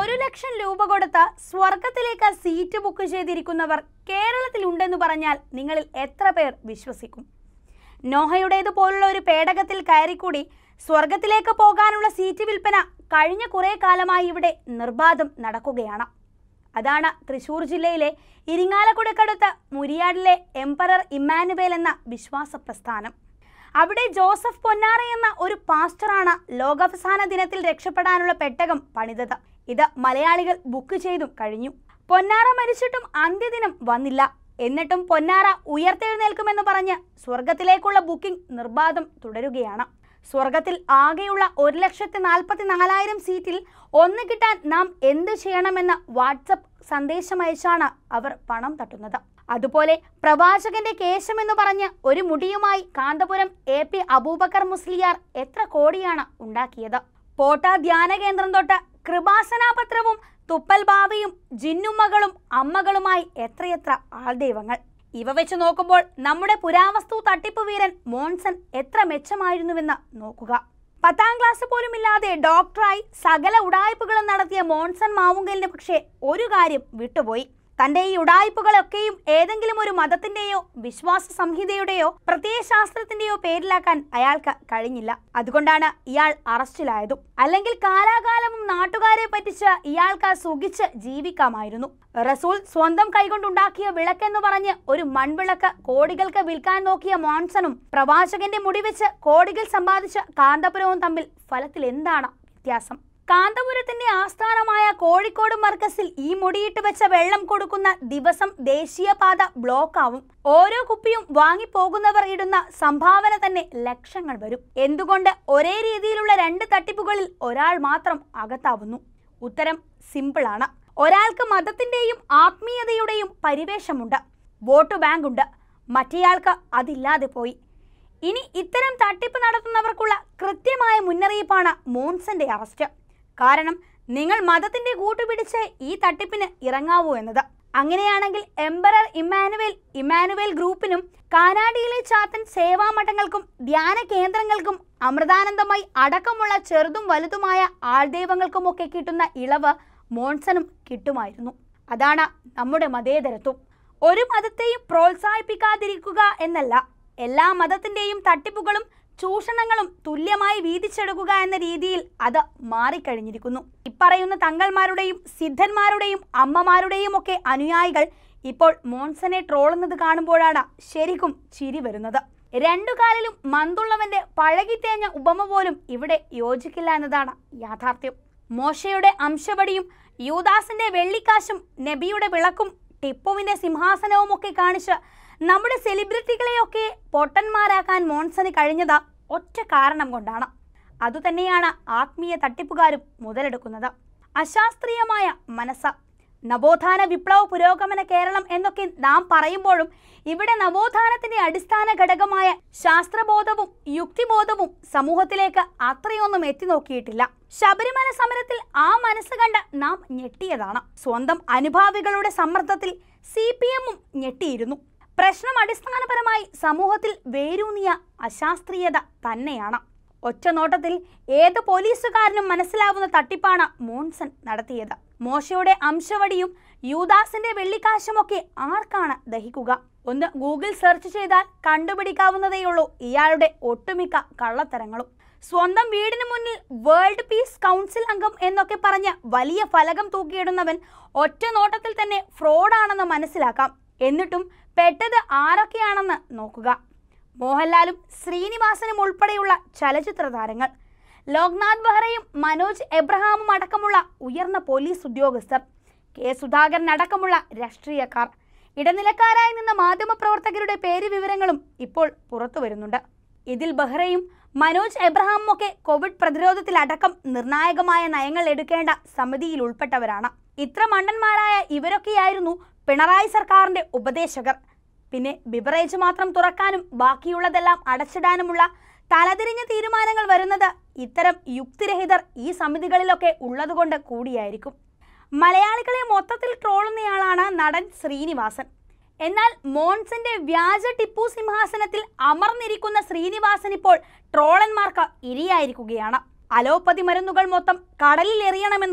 ഒരു ലക്ഷം രൂപ കൊടുത്ത് സ്വർഗത്തിലേക്ക് സീറ്റ് ബുക്ക് ചെയ്തിരിക്കുന്നവർ കേരളത്തിലുണ്ടെന്ന് പറഞ്ഞാൽ നിങ്ങളിൽ എത്ര പേർ വിശ്വസിക്കും നോഹയുടേത് പോലുള്ള ഒരു പേടകത്തിൽ കയറിക്കൂടി സ്വർഗത്തിലേക്ക് പോകാനുള്ള സീറ്റ് വിൽപ്പന കഴിഞ്ഞ കുറേ കാലമായി ഇവിടെ നിർബാധം നടക്കുകയാണ് അതാണ് തൃശൂർ ജില്ലയിലെ ഇരിങ്ങാലക്കുടക്കടുത്ത് മുരിയാടിലെ എംപറർ ഇമ്മാനുവേൽ എന്ന വിശ്വാസ പ്രസ്ഥാനം അവിടെ ജോസഫ് പൊന്നാറ എന്ന ഒരു പാസ്റ്ററാണ് ലോകാവസാന ദിനത്തിൽ രക്ഷപ്പെടാനുള്ള പെട്ടകം പണിതത് ഇത് മലയാളികൾ ബുക്ക് ചെയ്തും കഴിഞ്ഞു പൊന്നാറ മരിച്ചിട്ടും അന്ത്യദിനം വന്നില്ല എന്നിട്ടും പൊന്നാറ ഉയർത്തെഴുന്നേൽക്കുമെന്ന് പറഞ്ഞ് സ്വർഗത്തിലേക്കുള്ള ബുക്കിംഗ് നിർബാധം തുടരുകയാണ് സ്വർഗത്തിൽ ആകെയുള്ള ഒരു ലക്ഷത്തി നാൽപ്പത്തി നാലായിരം സീറ്റിൽ ഒന്ന് കിട്ടാൻ നാം എന്ത് ചെയ്യണമെന്ന വാട്സപ്പ് സന്ദേശമയച്ചാണ് അവർ പണം തട്ടുന്നത് അതുപോലെ പ്രവാചകന്റെ കേശം എന്ന് പറഞ്ഞ് ഒരു മുടിയുമായി കാന്തപുരം എ പി അബൂബക്കർ മുസ്ലിയാർ എത്ര കോടിയാണ് ഉണ്ടാക്കിയത് പോട്ട ധ്യാന കേന്ദ്രം തൊട്ട് കൃപാസനാപത്രവും തുപ്പൽ ബാവയും ജിന്നുമ്മകളും അമ്മകളുമായി എത്രയെത്ര ആൾദൈവങ്ങൾ ഇവ വെച്ച് നോക്കുമ്പോൾ നമ്മുടെ പുരാവസ്തു തട്ടിപ്പ് വീരൻ മോൺസൺ എത്ര മെച്ചമായിരുന്നുവെന്ന് നോക്കുക പത്താം ക്ലാസ് പോലും ഇല്ലാതെ ഡോക്ടറായി സകല ഉടായ്പകളും നടത്തിയ മോൺസൺ മാവുങ്കലിന് പക്ഷേ ഒരു കാര്യം വിട്ടുപോയി തന്റെ ഈ ഉടായ്പകളൊക്കെയും ഏതെങ്കിലും ഒരു മതത്തിന്റെയോ വിശ്വാസ സംഹിതയുടെയോ പ്രത്യയശാസ്ത്രത്തിന്റെയോ പേരിലാക്കാൻ അയാൾക്ക് കഴിഞ്ഞില്ല അതുകൊണ്ടാണ് ഇയാൾ അറസ്റ്റിലായതും അല്ലെങ്കിൽ കാലാകാലവും നാട്ടുകാരെ പറ്റിച്ച് ഇയാൾക്ക് സുഖിച്ച് ജീവിക്കാമായിരുന്നു റസൂൽ സ്വന്തം കൈകൊണ്ടുണ്ടാക്കിയ വിളക്കെന്ന് പറഞ്ഞ് ഒരു മൺവിളക്ക് കോടികൾക്ക് വിൽക്കാൻ നോക്കിയ മോൺസണും പ്രവാചകന്റെ മുടി വെച്ച് കോടികൾ സമ്പാദിച്ച കാന്തപുരവും തമ്മിൽ ഫലത്തിൽ എന്താണ് വ്യത്യാസം കാന്തപുരത്തിന്റെ ആസ്ഥാനമായ കോഴിക്കോട് മർക്കസിൽ ഈ മുടിയിട്ട് വെച്ച വെള്ളം കൊടുക്കുന്ന ദിവസം ദേശീയപാത ബ്ലോക്കാവും ഓരോ കുപ്പിയും വാങ്ങിപ്പോകുന്നവർ ഇടുന്ന സംഭാവന തന്നെ ലക്ഷങ്ങൾ വരും എന്തുകൊണ്ട് ഒരേ രീതിയിലുള്ള രണ്ട് തട്ടിപ്പുകളിൽ ഒരാൾ മാത്രം അകത്താവുന്നു ഉത്തരം സിമ്പിളാണ് ഒരാൾക്ക് മതത്തിന്റെയും ആത്മീയതയുടെയും പരിവേഷമുണ്ട് വോട്ട് ബാങ്ക് ഉണ്ട് മറ്റേയാൾക്ക് അതില്ലാതെ പോയി ഇനി ഇത്തരം തട്ടിപ്പ് നടത്തുന്നവർക്കുള്ള കൃത്യമായ മുന്നറിയിപ്പാണ് മോൺസന്റെ അറസ്റ്റ് കാരണം നിങ്ങൾ മതത്തിന്റെ കൂട്ടുപിടിച്ച് ഈ തട്ടിപ്പിന് ഇറങ്ങാവൂ എന്നത് അങ്ങനെയാണെങ്കിൽ എംബറർ ഇമ്മാനുവേൽ ഇമ്മാനുവേൽ ഗ്രൂപ്പിനും കാനാഡിയിലെ ചാത്തൻ സേവാമഠങ്ങൾക്കും ധ്യാന കേന്ദ്രങ്ങൾക്കും അമൃതാനന്ദമായി അടക്കമുള്ള ചെറുതും വലുതുമായ ആൾദൈവങ്ങൾക്കുമൊക്കെ കിട്ടുന്ന ഇളവ് മോൺസനും കിട്ടുമായിരുന്നു അതാണ് നമ്മുടെ മതേതരത്വം ഒരു മതത്തെയും പ്രോത്സാഹിപ്പിക്കാതിരിക്കുക എന്നല്ല എല്ലാ മതത്തിന്റെയും തട്ടിപ്പുകളും ചൂഷണങ്ങളും തുല്യമായി വീതിച്ചെടുക്കുക എന്ന രീതിയിൽ അത് മാറിക്കഴിഞ്ഞിരിക്കുന്നു ഇപ്പറയുന്ന തങ്ങൾമാരുടെയും സിദ്ധന്മാരുടെയും അമ്മമാരുടെയും ഒക്കെ അനുയായികൾ ഇപ്പോൾ മോൺസനെ ട്രോളുന്നത് കാണുമ്പോഴാണ് ശരിക്കും ചിരി വരുന്നത് രണ്ടു കാലിലും മന്തുള്ളവന്റെ പഴകിത്തേഞ്ഞ ഉപമ പോലും ഇവിടെ യോജിക്കില്ല എന്നതാണ് യാഥാർത്ഥ്യം മോശയുടെ അംശവടിയും യൂദാസിന്റെ വെള്ളിക്കാശും നബിയുടെ വിളക്കും ടിപ്പുവിന്റെ സിംഹാസനവും ഒക്കെ കാണിച്ച് നമ്മുടെ സെലിബ്രിറ്റികളെയൊക്കെ പൊട്ടന്മാരാക്കാൻ മോൺസന് കഴിഞ്ഞത് ഒറ്റ കാരണം കൊണ്ടാണ് അതുതന്നെയാണ് ആത്മീയ തട്ടിപ്പുകാരും മുതലെടുക്കുന്നത് അശാസ്ത്രീയമായ മനസ്സ് നവോത്ഥാന വിപ്ലവ പുരോഗമന കേരളം എന്നൊക്കെ നാം പറയുമ്പോഴും ഇവിടെ നവോത്ഥാനത്തിന്റെ അടിസ്ഥാന ഘടകമായ ശാസ്ത്രബോധവും യുക്തിബോധവും സമൂഹത്തിലേക്ക് അത്രയൊന്നും എത്തി നോക്കിയിട്ടില്ല ശബരിമല സമരത്തിൽ ആ മനസ്സ് കണ്ട് നാം ഞെട്ടിയതാണ് സ്വന്തം അനുഭാവികളുടെ സമ്മർദ്ദത്തിൽ സി പി എമ്മും ഞെട്ടിയിരുന്നു പ്രശ്നം അടിസ്ഥാനപരമായി സമൂഹത്തിൽ വേരൂന്നിയ അശാസ്ത്രീയത തന്നെയാണ് ഒറ്റ നോട്ടത്തിൽ ഏത് പോലീസുകാരനും മനസ്സിലാവുന്ന തട്ടിപ്പാണ് മോൺസൺ നടത്തിയത് മോശയുടെ അംശവടിയും യൂദാസിന്റെ വെള്ളിക്കാശുമൊക്കെ ആർക്കാണ് ദഹിക്കുക ഒന്ന് ഗൂഗിൾ സെർച്ച് ചെയ്താൽ കണ്ടുപിടിക്കാവുന്നതേയുള്ളൂ ഇയാളുടെ ഒട്ടുമിക്ക കള്ളത്തരങ്ങളും സ്വന്തം വീടിന് മുന്നിൽ വേൾഡ് പീസ് കൗൺസിൽ അംഗം എന്നൊക്കെ പറഞ്ഞ് വലിയ ഫലകം തൂക്കിയിടുന്നവൻ ഒറ്റ നോട്ടത്തിൽ തന്നെ ഫ്രോഡാണെന്ന് മനസ്സിലാക്കാം എന്നിട്ടും പെട്ടത് ആരൊക്കെയാണെന്ന് നോക്കുക മോഹൻലാലും ശ്രീനിവാസനും ഉൾപ്പെടെയുള്ള ചലച്ചിത്ര താരങ്ങൾ ലോക്നാഥ് ബെഹ്റയും മനോജ് എബ്രഹാമും അടക്കമുള്ള ഉയർന്ന പോലീസ് ഉദ്യോഗസ്ഥർ കെ സുധാകരൻ അടക്കമുള്ള രാഷ്ട്രീയക്കാർ ഇടനിലക്കാരായി നിന്ന മാധ്യമപ്രവർത്തകരുടെ പേര് വിവരങ്ങളും ഇപ്പോൾ പുറത്തു വരുന്നുണ്ട് ഇതിൽ ബെഹ്റയും മനോജ് എബ്രഹാമും ഒക്കെ കോവിഡ് പ്രതിരോധത്തിലടക്കം നിർണായകമായ നയങ്ങൾ എടുക്കേണ്ട സമിതിയിൽ ഉൾപ്പെട്ടവരാണ് ഇത്ര മണ്ടന്മാരായ ഇവരൊക്കെയായിരുന്നു പിണറായി സർക്കാരിന്റെ ഉപദേശകർ പിന്നെ ബിവറേജ് മാത്രം തുറക്കാനും ബാക്കിയുള്ളതെല്ലാം അടച്ചിടാനുമുള്ള തലതിരിഞ്ഞ തീരുമാനങ്ങൾ വരുന്നത് ഇത്തരം യുക്തിരഹിതർ ഈ സമിതികളിലൊക്കെ ഉള്ളതുകൊണ്ട് കൂടിയായിരിക്കും മലയാളികളെ മൊത്തത്തിൽ ട്രോളുന്നയാളാണ് നടൻ ശ്രീനിവാസൻ എന്നാൽ മോൺസന്റെ വ്യാജ ടിപ്പു സിംഹാസനത്തിൽ അമർന്നിരിക്കുന്ന ശ്രീനിവാസൻ ഇപ്പോൾ ട്രോളന്മാർക്ക് ഇരയായിരിക്കുകയാണ് അലോപ്പതി മരുന്നുകൾ മൊത്തം കടലിൽ എറിയണമെന്നും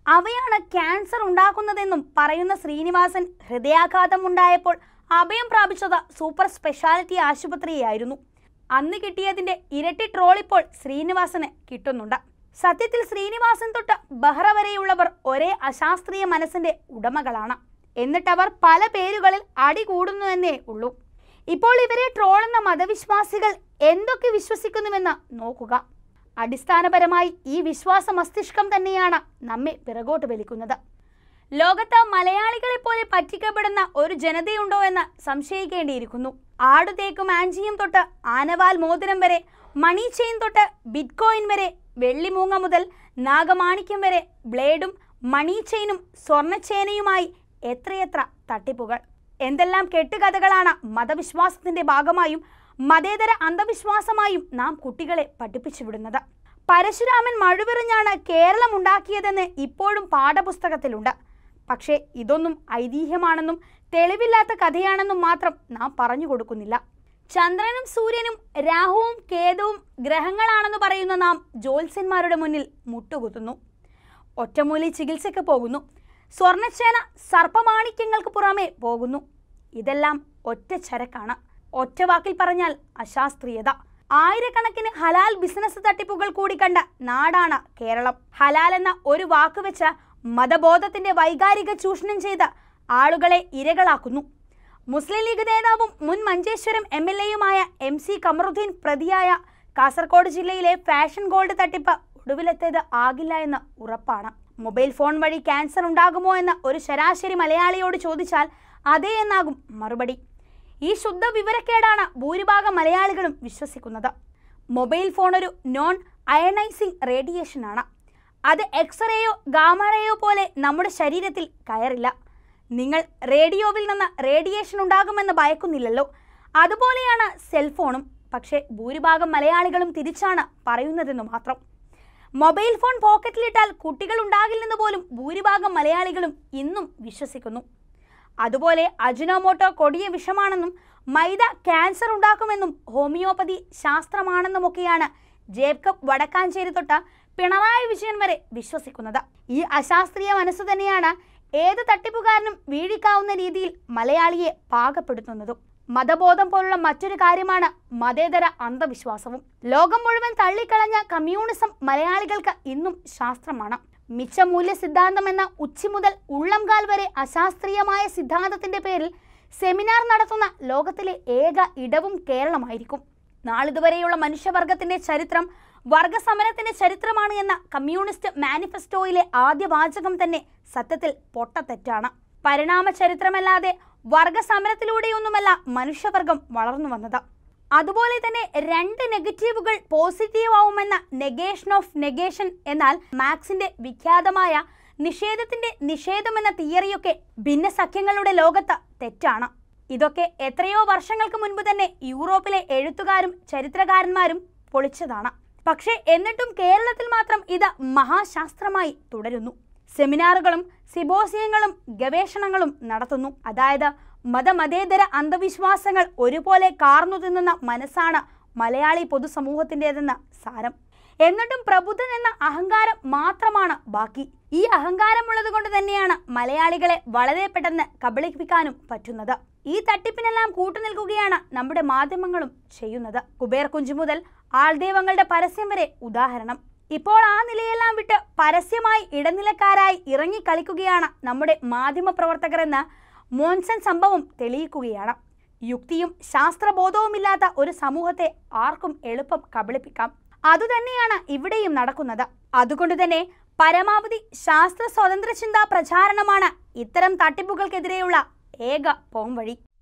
അവയാണ് ക്യാൻസർ ഉണ്ടാക്കുന്നതെന്നും പറയുന്ന ശ്രീനിവാസൻ ഹൃദയാഘാതം ഉണ്ടായപ്പോൾ അഭയം പ്രാപിച്ചത് സൂപ്പർ സ്പെഷ്യാലിറ്റി ആശുപത്രിയായിരുന്നു അന്ന് കിട്ടിയതിന്റെ ഇരട്ടി ട്രോൾ ഇപ്പോൾ ശ്രീനിവാസന് കിട്ടുന്നുണ്ട് സത്യത്തിൽ ശ്രീനിവാസൻ തൊട്ട് ബഹ്റ വരെയുള്ളവർ ഒരേ അശാസ്ത്രീയ മനസ്സിന്റെ ഉടമകളാണ് എന്നിട്ടവർ പല പേരുകളിൽ അടികൂടുന്നുവെന്നേ ഉള്ളൂ ഇപ്പോൾ ഇവരെ ട്രോളുന്ന മതവിശ്വാസികൾ എന്തൊക്കെ വിശ്വസിക്കുന്നുവെന്ന് നോക്കുക അടിസ്ഥാനപരമായി ഈ വിശ്വാസ മസ്തിഷ്കം തന്നെയാണ് നമ്മെ പിറകോട്ട് വലിക്കുന്നത് ലോകത്ത് മലയാളികളെ പോലെ പറ്റിക്കപ്പെടുന്ന ഒരു ജനതയുണ്ടോ എന്ന് സംശയിക്കേണ്ടിയിരിക്കുന്നു ആടുതേക്കും ആൻജിയും തൊട്ട് ആനവാൽ മോതിരം വരെ മണി ചെയിൻ തൊട്ട് ബിറ്റ്കോയിൻ വരെ വെള്ളിമൂങ്ങ മുതൽ നാഗമാണിക്യം വരെ ബ്ലേഡും മണി ചെയിനും സ്വർണ്ണച്ചേനയുമായി എത്രയെത്ര തട്ടിപ്പുകൾ എന്തെല്ലാം കെട്ടുകഥകളാണ് മതവിശ്വാസത്തിന്റെ ഭാഗമായും മതേതര അന്ധവിശ്വാസമായും നാം കുട്ടികളെ പഠിപ്പിച്ചു വിടുന്നത് പരശുരാമൻ മഴുവെറിഞ്ഞാണ് കേരളം ഉണ്ടാക്കിയതെന്ന് ഇപ്പോഴും പാഠപുസ്തകത്തിലുണ്ട് പക്ഷേ ഇതൊന്നും ഐതിഹ്യമാണെന്നും തെളിവില്ലാത്ത കഥയാണെന്നും മാത്രം നാം പറഞ്ഞു കൊടുക്കുന്നില്ല ചന്ദ്രനും സൂര്യനും രാഹുവും കേതുവും ഗ്രഹങ്ങളാണെന്ന് പറയുന്ന നാം ജ്യോത്സ്യന്മാരുടെ മുന്നിൽ മുട്ടുകുത്തുന്നു ഒറ്റമൂലി ചികിത്സയ്ക്ക് പോകുന്നു സ്വർണ്ണച്ചേന സർപ്പമാണിക്യങ്ങൾക്ക് പുറമെ പോകുന്നു ഇതെല്ലാം ഒറ്റ ചരക്കാണ് ഒറ്റ വാക്കിൽ പറഞ്ഞാൽ അശാസ്ത്രീയത ആയിരക്കണക്കിന് ഹലാൽ ബിസിനസ് തട്ടിപ്പുകൾ കൂടി കണ്ട നാടാണ് കേരളം ഹലാൽ എന്ന ഒരു വാക്ക് വെച്ച് മതബോധത്തിന്റെ വൈകാരിക ചൂഷണം ചെയ്ത് ആളുകളെ ഇരകളാക്കുന്നു മുസ്ലിം ലീഗ് നേതാവും മുൻ മഞ്ചേശ്വരം എം എൽ എയുമായ എം സി കമറുദ്ദീൻ പ്രതിയായ കാസർഗോഡ് ജില്ലയിലെ ഫാഷൻ ഗോൾഡ് തട്ടിപ്പ് ഒടുവിലെത്തേത് ആകില്ല എന്ന് ഉറപ്പാണ് മൊബൈൽ ഫോൺ വഴി ക്യാൻസർ ഉണ്ടാകുമോ എന്ന് ഒരു ശരാശരി മലയാളിയോട് ചോദിച്ചാൽ അതേ എന്നാകും മറുപടി ഈ ശുദ്ധ വിവരക്കേടാണ് ഭൂരിഭാഗം മലയാളികളും വിശ്വസിക്കുന്നത് മൊബൈൽ ഫോൺ ഒരു നോൺ അയണൈസിംഗ് റേഡിയേഷനാണ് അത് എക്സ്റേയോ ഗാമറയോ പോലെ നമ്മുടെ ശരീരത്തിൽ കയറില്ല നിങ്ങൾ റേഡിയോവിൽ നിന്ന് റേഡിയേഷൻ ഉണ്ടാകുമെന്ന് ഭയക്കുന്നില്ലല്ലോ അതുപോലെയാണ് സെൽഫോണും പക്ഷേ ഭൂരിഭാഗം മലയാളികളും തിരിച്ചാണ് പറയുന്നതെന്ന് മാത്രം മൊബൈൽ ഫോൺ പോക്കറ്റിലിട്ടാൽ കുട്ടികൾ ഉണ്ടാകില്ലെന്ന് പോലും ഭൂരിഭാഗം മലയാളികളും ഇന്നും വിശ്വസിക്കുന്നു അതുപോലെ അജിനോമോട്ടോ കൊടിയ വിഷമാണെന്നും മൈദ ക്യാൻസർ ഉണ്ടാക്കുമെന്നും ഹോമിയോപ്പതി ശാസ്ത്രമാണെന്നുമൊക്കെയാണ് ജേക്കബ് വടക്കാഞ്ചേരി തൊട്ട് പിണറായി വിജയൻ വരെ വിശ്വസിക്കുന്നത് ഈ അശാസ്ത്രീയ മനസ്സ് തന്നെയാണ് ഏത് തട്ടിപ്പുകാരനും വീഴിക്കാവുന്ന രീതിയിൽ മലയാളിയെ പാകപ്പെടുത്തുന്നതും മതബോധം പോലുള്ള മറ്റൊരു കാര്യമാണ് മതേതര അന്ധവിശ്വാസവും ലോകം മുഴുവൻ തള്ളിക്കളഞ്ഞ കമ്മ്യൂണിസം മലയാളികൾക്ക് ഇന്നും ശാസ്ത്രമാണ് മിച്ചമൂല്യ സിദ്ധാന്തം എന്ന ഉച്ചി മുതൽ ഉള്ളംകാൽ വരെ അശാസ്ത്രീയമായ സിദ്ധാന്തത്തിന്റെ പേരിൽ സെമിനാർ നടത്തുന്ന ലോകത്തിലെ ഏക ഇടവും കേരളമായിരിക്കും നാളിതുവരെയുള്ള മനുഷ്യവർഗത്തിന്റെ ചരിത്രം വർഗസമരത്തിന്റെ ചരിത്രമാണ് എന്ന കമ്മ്യൂണിസ്റ്റ് മാനിഫെസ്റ്റോയിലെ ആദ്യ വാചകം തന്നെ സത്യത്തിൽ പൊട്ടത്തെറ്റാണ് പരിണാമ ചരിത്രമല്ലാതെ വർഗസമരത്തിലൂടെയൊന്നുമല്ല മനുഷ്യവർഗം വളർന്നു വന്നത് അതുപോലെ തന്നെ രണ്ട് നെഗറ്റീവുകൾ പോസിറ്റീവ് ആവുമെന്ന നെഗേഷൻ ഓഫ് നെഗേഷൻ എന്നാൽ മാക്സിന്റെ വിഖ്യാതമായ നിഷേധത്തിന്റെ നിഷേധം എന്ന തിയറിയൊക്കെ ഭിന്നസഖ്യങ്ങളുടെ ലോകത്ത് തെറ്റാണ് ഇതൊക്കെ എത്രയോ വർഷങ്ങൾക്ക് മുൻപ് തന്നെ യൂറോപ്പിലെ എഴുത്തുകാരും ചരിത്രകാരന്മാരും പൊളിച്ചതാണ് പക്ഷേ എന്നിട്ടും കേരളത്തിൽ മാത്രം ഇത് മഹാശാസ്ത്രമായി തുടരുന്നു സെമിനാറുകളും സിബോസിയങ്ങളും ഗവേഷണങ്ങളും നടത്തുന്നു അതായത് മതമതേതര അന്ധവിശ്വാസങ്ങൾ ഒരുപോലെ കാർന്നു തിന്നുന്ന മനസ്സാണ് മലയാളി പൊതുസമൂഹത്തിൻ്റെതെന്ന സാരം എന്നിട്ടും പ്രബുദ്ധൻ എന്ന അഹങ്കാരം മാത്രമാണ് ബാക്കി ഈ അഹങ്കാരമുള്ളത് കൊണ്ട് തന്നെയാണ് മലയാളികളെ വളരെ പെട്ടെന്ന് കബളിപ്പിക്കാനും പറ്റുന്നത് ഈ തട്ടിപ്പിനെല്ലാം കൂട്ടുനിൽക്കുകയാണ് നമ്മുടെ മാധ്യമങ്ങളും ചെയ്യുന്നത് കുബേർ കുഞ്ചു മുതൽ ആൾദൈവങ്ങളുടെ പരസ്യം വരെ ഉദാഹരണം ഇപ്പോൾ ആ നിലയെല്ലാം വിട്ട് പരസ്യമായി ഇടനിലക്കാരായി ഇറങ്ങിക്കളിക്കുകയാണ് നമ്മുടെ മാധ്യമപ്രവർത്തകർ എന്ന മോൻസൺ സംഭവം തെളിയിക്കുകയാണ് യുക്തിയും ശാസ്ത്രബോധവുമില്ലാത്ത ഒരു സമൂഹത്തെ ആർക്കും എളുപ്പം കബളിപ്പിക്കാം അതുതന്നെയാണ് ഇവിടെയും നടക്കുന്നത് അതുകൊണ്ട് തന്നെ പരമാവധി ശാസ്ത്ര സ്വതന്ത്ര ചിന്താ പ്രചാരണമാണ് ഇത്തരം തട്ടിപ്പുകൾക്കെതിരെയുള്ള ഏക പോംവഴി